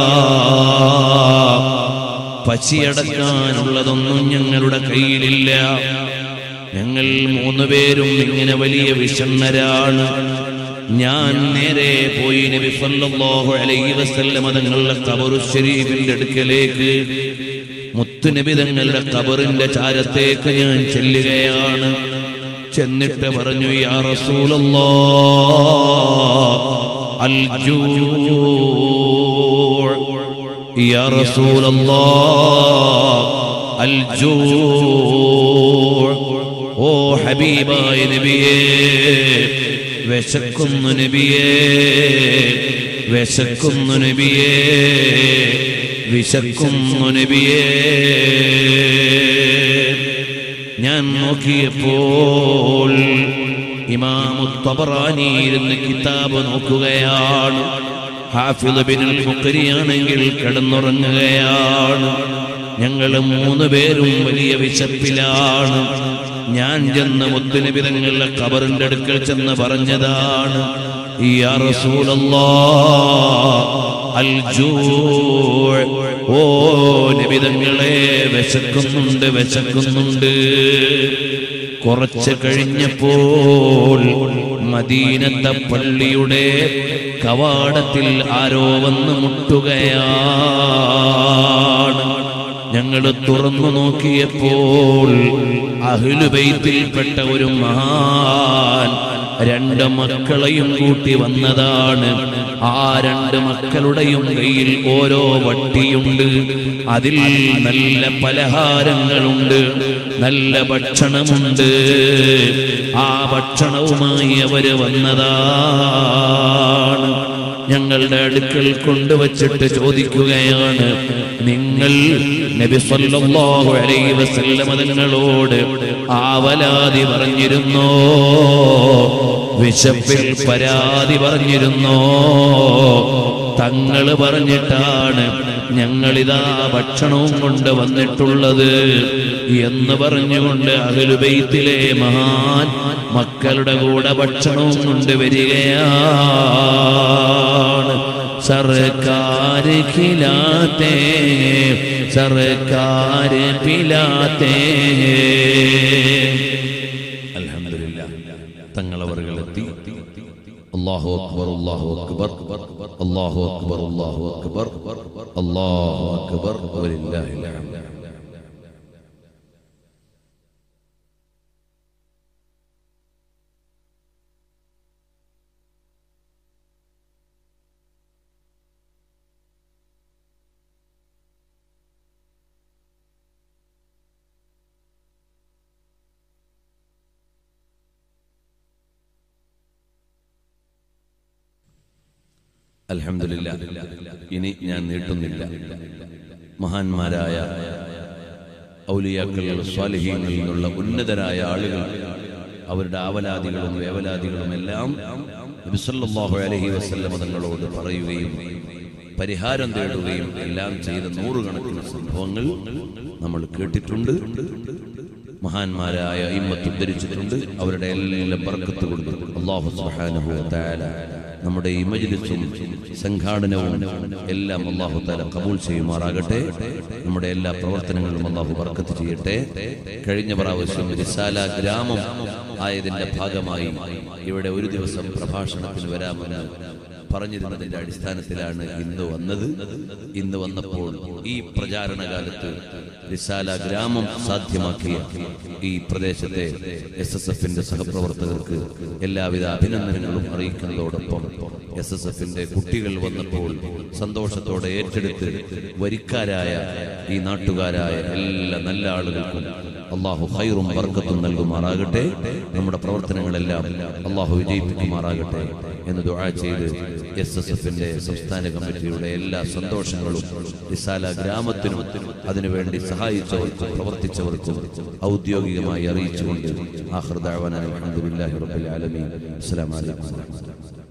A: പശിയടക്കാനുള്ളതൊന്നും ഞങ്ങളുടെ കയ്യിലില്ല ഞങ്ങൾ മൂന്നുപേരും ഇങ്ങനെ വലിയ വിഷണ്ണരാണ് ഞാൻ നേരെ പോയി നബി സല്ലല്ലാഹു അലൈഹി വസല്ലമ തങ്ങളുടെ ഖബറു ശരീഫിന്റെ അടുക്കലേക്ക് മുത്തുനബി തങ്ങളുടെ ഖബറിന്റെ ചാരത്തേക്ക് ഞാൻ ചെല്ലുകയാണ് ചെന്നിട്ട് പറഞ്ഞു യാ റസൂലല്ലാ അൽ ജൂ യാ റസൂലല്ലാ അൽ ജൂ ഓ ഹബീബായ നബിയേ വിശക്കുന്നു നബിയേ വിശക്കുന്നു നബിയേ വിശക്കുന്നു നബിയേ ഞാൻ ഞാൻ നോക്കിയപ്പോൾ ഇമാമു തബറാനി ഇരുന്ന് കിതാബ് നോക്കുകയാണ് ഹാഫിദ് ബിനുൽ മുക്കരിയാണെങ്കിൽ കിടന്നുറങ്ങുകയാണ് ഞങ്ങൾ മൂന്ന് പേരും വലിയ വിശപ്പിലാണ് ഞാൻ ചെന്ന് മുത്തുനബി തങ്ങളുടെ ഖബറിന്റെ അടുക്കൽ ചെന്ന് പറഞ്ഞതാണ് യാ റസൂലല്ലാഹ് അൽ ജൂ' ഓ നബിതങ്ങളെ വിശക്കുന്നുണ്ട് വിശക്കുന്നുണ്ട് കുറച്ച് കഴിഞ്ഞപ്പോൾ മദീനത്തെ പള്ളിയുടെ കവാടത്തിൽ ആരോ വന്ന് മുട്ടുകയാണ് ഞങ്ങൾ തുറന്നു നോക്കിയപ്പോൾ അഹ്ലുബൈത്തിൽപ്പെട്ട ഒരു മഹാൻ രണ്ട് മക്കളെയും കൂട്ടി വന്നതാണ് ആ രണ്ട് മക്കളുടെയും കയ്യിൽ ഓരോ വട്ടിയുണ്ട് അതിൽ നല്ല പലഹാരങ്ങളുണ്ട് നല്ല ഭക്ഷണമുണ്ട് ആ ഭക്ഷണവുമായി അവര് വന്നതാണ് ഞങ്ങളുടെ അടുക്കൽ കൊണ്ടുവച്ചിട്ട് ചോദിക്കുകയാണ് നിങ്ങൾ നബി സല്ലല്ലാഹു അലൈഹി വസല്ലമ തങ്ങളോട് ആവലാതി പറഞ്ഞിരുന്നോ വിശപ്പിൽ പരാതി പറഞ്ഞിരുന്നോ തങ്ങള് പറഞ്ഞിട്ടാണ് ഞങ്ങളിതാ ഭക്ഷണവും കൊണ്ട് വന്നിട്ടുള്ളത് എന്ന് പറഞ്ഞുകൊണ്ട് അഹലുബൈത്തിലെ മഹാൻ മക്കളുടെ കൂടെ ഭക്ഷണവും കൊണ്ട് വരികയാണ് സർക്കാർ ഖിലാത്തെ സർക്കാർ പിലാത്തെ അൽഹംദുലില്ലാ തങ്ങളവറുകളെത്തി അല്ലാഹു അക്ബർ അല്ലാഹു അക്ബർ അല്ലാഹു അക്ബർ അല്ലാഹു അക്ബർ അല്ലാഹു അക്ബർ വലില്ലാഹിൽ ഹംദ് അൽഹംദുലില്ലാ ഇനി ഞാൻ നീട്ടുന്നില്ല മഹാന്മാരായ ഔലിയാക്കൾ സ്വാലിഹീങ്ങളിൽ നിന്നുള്ള ഉന്നതരായ ആളുകൾ അവരുടെ ആവലാദികളും വേവലാദികളും എല്ലാം നബി സല്ലല്ലാഹു അലൈഹി വസല്ലമ തങ്ങളോട് പറയുകയും പരിഹാരം തേടുകയും എല്ലാം ചെയ്ത നൂറുകണക്കിന് സംഭവങ്ങൾ നമ്മൾ കേട്ടിട്ടുണ്ട് മഹാന്മാരായ ഇമ്മത്ത് ഉദ്ധരിച്ചിട്ടുണ്ട് അവരുടെ എല്ലാം ബർക്കത്ത് കൊണ്ട് അള്ളാഹു സുബ്ഹാനഹു വ തആല നമ്മുടെ ഈ മജ്ലിസും സംഘാടനവും എല്ലാം അള്ളാഹു താല കബൂൽ ചെയ്യുമാറാകട്ടെ നമ്മുടെ എല്ലാ പ്രവർത്തനങ്ങളും അള്ളാഹു ബർക്കത്ത് ചെയ്യട്ടെ കഴിഞ്ഞ പ്രാവശ്യം റിസാല ഗ്രാമം ആയതിന്റെ ഭാഗമായി ഇവിടെ ഒരു ദിവസം പ്രഭാഷണത്തിന് വരാമെന്ന് പറഞ്ഞിരുന്നതിന്റെ അടിസ്ഥാനത്തിലാണ് ഇന്ന് വന്നത് ഇന്ന് വന്നപ്പോൾ ഈ പ്രചാരണ കാലത്ത് റിസാല ഗ്രാമം സാധ്യമാക്കിയ ഈ പ്രദേശത്തെ എസ് എസ് എഫിന്റെ സഹപ്രവർത്തകർക്ക് എല്ലാവിധ അഭിനന്ദനങ്ങളും അറിയിക്കുന്നതോടൊപ്പം എസ് എസ് എഫിന്റെ കുട്ടികൾ വന്നപ്പോൾ സന്തോഷത്തോടെ ഏറ്റെടുത്ത് വരിക്കാരായ ഈ നാട്ടുകാരായ എല്ലാ നല്ല ആളുകൾക്കും അള്ളാഹു ഹൈറും വർക്കത്തും നൽകുമാറാകട്ടെ നമ്മുടെ പ്രവർത്തനങ്ങളെല്ലാം അള്ളാഹു വിജയിപ്പിക്കുമാറാകട്ടെ എന്ന് ദുആ ചെയ്ത് എസ് എസ് എഫിന്റെ സംസ്ഥാന കമ്മിറ്റിയുടെ എല്ലാ സന്തോഷങ്ങളും റിസാല ഗ്രാമത്തിനും അതിനുവേണ്ടി സഹായിച്ചവർക്കും പ്രവർത്തിച്ചവർക്കും ഔദ്യോഗികമായി അറിയിച്ചുകൊണ്ട് ആഹ്റദാവാൻ അലഹമുല്ലാഹി റബ്ബിൽ ആലമീൻ അസ്സലാമു അലൈക്കും വറഹ്മത്തുള്ളാഹി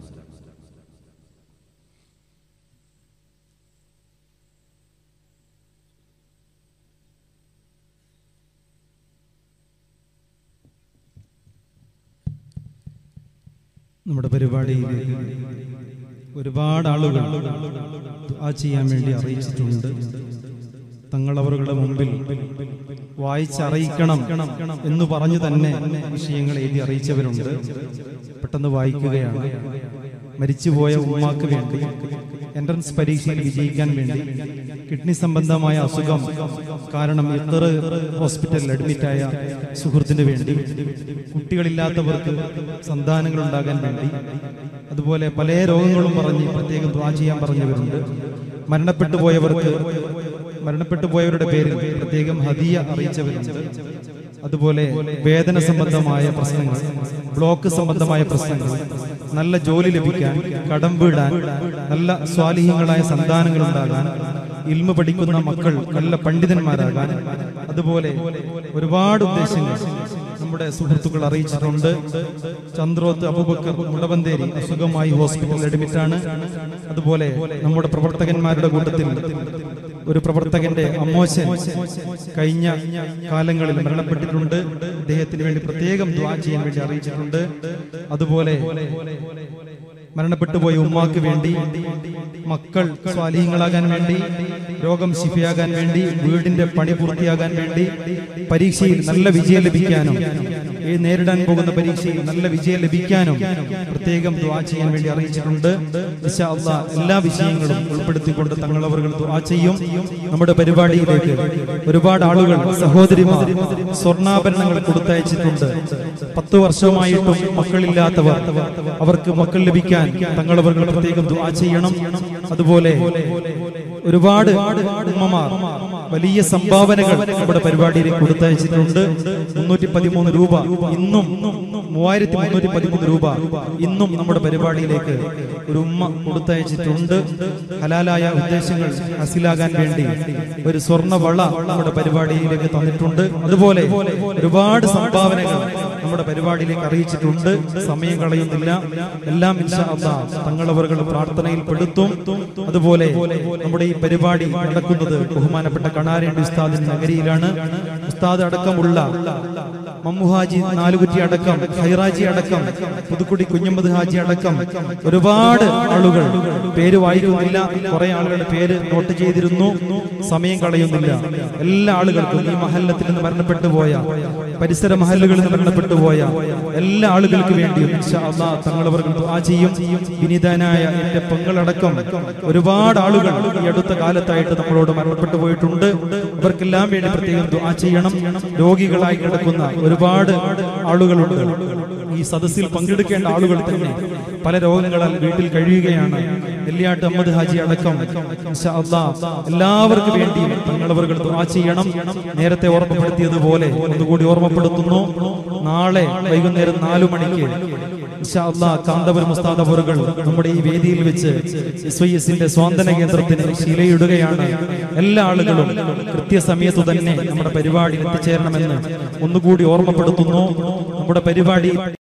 B: നമ്മുടെ പരിപാടിയിലേക്ക് ഒരുപാട് ആളുകൾ ദുആ ചെയ്യാൻ വേണ്ടി അറിയിച്ചിട്ടുണ്ട് തങ്ങളവരുടെ മുമ്പിൽ വായിച്ചറിയിക്കണം എന്ന് പറഞ്ഞു തന്നെ വിഷയങ്ങൾ എഴുതി അറിയിച്ചവരുണ്ട് പെട്ടെന്ന് വായിക്കുകയാണ് മരിച്ചുപോയ ഉമ്മാക്ക് വേണ്ടി എൻട്രൻസ് പരീക്ഷയിൽ വിജയിക്കാൻ വേണ്ടി കിഡ്നി സംബന്ധമായ അസുഖം കാരണം ഇത്തർ ഹോസ്പിറ്റലിൽ അഡ്മിറ്റായ സുഹൃത്തിന് വേണ്ടി കുട്ടികളില്ലാത്തവർക്ക് സന്താനങ്ങൾ ഉണ്ടാകാൻ വേണ്ടി അതുപോലെ പല രോഗങ്ങളും പറഞ്ഞ് പ്രത്യേകം ദ്വാ ചെയ്യാൻ പറഞ്ഞവരുണ്ട് മരണപ്പെട്ടു പോയവർക്ക് മരണപ്പെട്ടു പോയവരുടെ പേരിൽ പ്രത്യേകം ഹദിയ അറിയിച്ചവരുണ്ട് അതുപോലെ വേദന സംബന്ധമായ പ്രശ്നങ്ങൾ ബ്ലോക്ക് സംബന്ധമായ പ്രശ്നങ്ങൾ നല്ല ജോലി ലഭിക്കാൻ കടം വീടാൻ നല്ല സ്വാലിഹ്യങ്ങളായ സന്താനങ്ങൾ ഉണ്ടാകാൻ ഇൽമ പഠിക്കുന്ന മക്കൾ നല്ല പണ്ഡിതന്മാരാകാൻ അതുപോലെ ഒരുപാട് ഉദ്ദേശങ്ങൾ നമ്മുടെ സുഹൃത്തുക്കൾ അറിയിച്ചിട്ടുണ്ട് ചന്ദ്രോത്ത് അബൂബക്കർ മുടവന്തേരി അസുഖമായി ഹോസ്പിറ്റലിൽ അഡ്മിറ്റാണ് അതുപോലെ നമ്മുടെ പ്രവർത്തകന്മാരുടെ കൂട്ടത്തിൽ ഒരു പ്രവർത്തകന്റെ അമ്മോശൻ കഴിഞ്ഞ കാലങ്ങളിൽ മരണപ്പെട്ടിട്ടുണ്ട് അദ്ദേഹത്തിന് വേണ്ടി പ്രത്യേകം ദ്വാ ചെയ്യാൻ വേണ്ടി അറിയിച്ചിട്ടുണ്ട് അതുപോലെ മരണപ്പെട്ടു പോയ ഉമ്മാക്ക് വേണ്ടി മക്കൾ സ്വാലീഹങ്ങളാകാൻ വേണ്ടി രോഗം ശിഫിയാകാൻ വേണ്ടി വീടിന്റെ പണി പൂർത്തിയാകാൻ വേണ്ടി പരീക്ഷയിൽ നല്ല വിജയം ലഭിക്കാനും ഈ നേരിടാൻ പോകുന്ന പരീക്ഷയിൽ നല്ല വിജയം ലഭിക്കാനും പ്രത്യേകം ദ്വാ ചെയ്യാൻ വേണ്ടി അറിയിച്ചിട്ടുണ്ട് ഇൻഷാ അല്ലാ എല്ലാ വിഷയങ്ങളും ഉൾപ്പെടുത്തിക്കൊണ്ട് തങ്ങളവർ ദ്വാ ചെയ്യും നമ്മുടെ പരിപാടിയിലേക്ക് ഒരുപാട് ആളുകൾ സഹോദരിമാർ സ്വർണ്ണാഭരണങ്ങൾ കൊടുത്തയച്ചിട്ടുണ്ട് പത്ത് വർഷമായിട്ടും മക്കളില്ലാത്തവർ അവർക്ക് മക്കൾ ലഭിക്കാൻ തങ്ങളവർ പ്രത്യേകം ദുആ ചെയ്യണം അതുപോലെ ഒരുപാട് ഉമ്മമാർ വലിയ സംഭാവനകൾ നമ്മുടെ പരിപാടിയിലേക്ക് കൊടുത്തയച്ചിട്ടുണ്ട് മുന്നൂറ്റി പതിമൂന്ന് രൂപ ഇന്നും മൂവായിരത്തി മുന്നൂറ്റി പതിമൂന്ന് രൂപ ഇന്നും നമ്മുടെ പരിപാടിയിലേക്ക് ഒരു ഉമ്മ കൊടുത്തയച്ചിട്ടുണ്ട് ഹലാലായ ഉദ്ദേശങ്ങൾ ഹസിലാകാൻ വേണ്ടി ഒരു സ്വർണ്ണ വള നമ്മുടെ പരിപാടിയിലേക്ക് തന്നിട്ടുണ്ട് അതുപോലെ ഒരുപാട് സംഭാവനകൾ നമ്മുടെ പരിപാടിയിലേക്ക് അറിയിച്ചിട്ടുണ്ട് സമയം കളയുന്നില്ല എല്ലാം ഇൻഷാ അല്ലാഹ് തങ്ങളവറുകൾ പ്രാർത്ഥനയിൽ പെടുത്തും അതുപോലെ നമ്മുടെ ഈ പരിപാടി നടക്കുന്നത് ബഹുമാനപ്പെട്ട കണാരേണ്ടി ഉസ്താദിന്റെ നഗരിയിലാണ് ഉസ്താദ് അടക്കമുള്ള മമ്മുഹാജി നാലുകുറ്റി അടക്കം ഹൈറാജി അടക്കം പുതുക്കുടി കുഞ്ഞമ്മദ് ഹാജി അടക്കം ഒരുപാട് ആളുകൾ പേര് വായിക്കുന്നില്ല കുറെ ആളുകളുടെ പേര് നോട്ട് ചെയ്തിരുന്നു സമയം കളയുന്നില്ല എല്ലാ ആളുകൾക്കും ഈ മഹല്ലത്തിൽ നിന്ന് മരണപ്പെട്ടു പോയ പരിസര മഹല്ലുകളിൽ നിന്ന് മരണപ്പെട്ടു പോയ എല്ലാ ആളുകൾക്ക് വേണ്ടിയും ഇൻഷാ അല്ലാഹ് തങ്ങളവർ ദുആ ചെയ്യും വിനീതനായ എന്റെ പെങ്ങളടക്കം ഒരുപാട് ആളുകൾ ഈ അടുത്ത കാലത്തായിട്ട് നമ്മളോട് മരണപ്പെട്ടു പോയിട്ടുണ്ട് അവർക്കെല്ലാം വേണ്ടി പ്രത്യേകം ദുആ ചെയ്യണം രോഗികളായി കിടക്കുന്ന ഒരുപാട് ആളുകളുണ്ട് ഈ സദസ്സിൽ പങ്കെടുക്കേണ്ട ആളുകൾ തന്നെ പല രോഗങ്ങളാൽ വീട്ടിൽ കഴിയുകയാണ് നെല്ലിയാട്ട് അഹമ്മദ് ഹാജി അടക്കം ഇൻഷാ അല്ലാഹ് എല്ലാവർക്കും വേണ്ടിയും തങ്ങളവർ ദുആ ചെയ്യണം നേരത്തെ ഓർമ്മപ്പെടുത്തിയതുപോലെ ഒന്നുകൂടി ഓർമ്മപ്പെടുത്തുന്നു നാളെ വൈകുന്നേരം നാലു മണിക്ക് ഇൻഷാ അല്ലാഹ് കാന്തപുരം ഉസ്താദ് അവറുകൾ നമ്മുടെ ഈ വേദിയിൽ വെച്ച് എസ് വൈ എസിന്റെ സ്വാന്തന കേന്ദ്രത്തിന് ശിലയിടുകയാണ് എല്ലാ ആളുകളും കൃത്യസമയത്ത് തന്നെ നമ്മുടെ പരിപാടി എത്തിച്ചേരണമെന്ന് ഒന്നുകൂടി ഓർമ്മപ്പെടുത്തുന്നു നമ്മുടെ പരിപാടി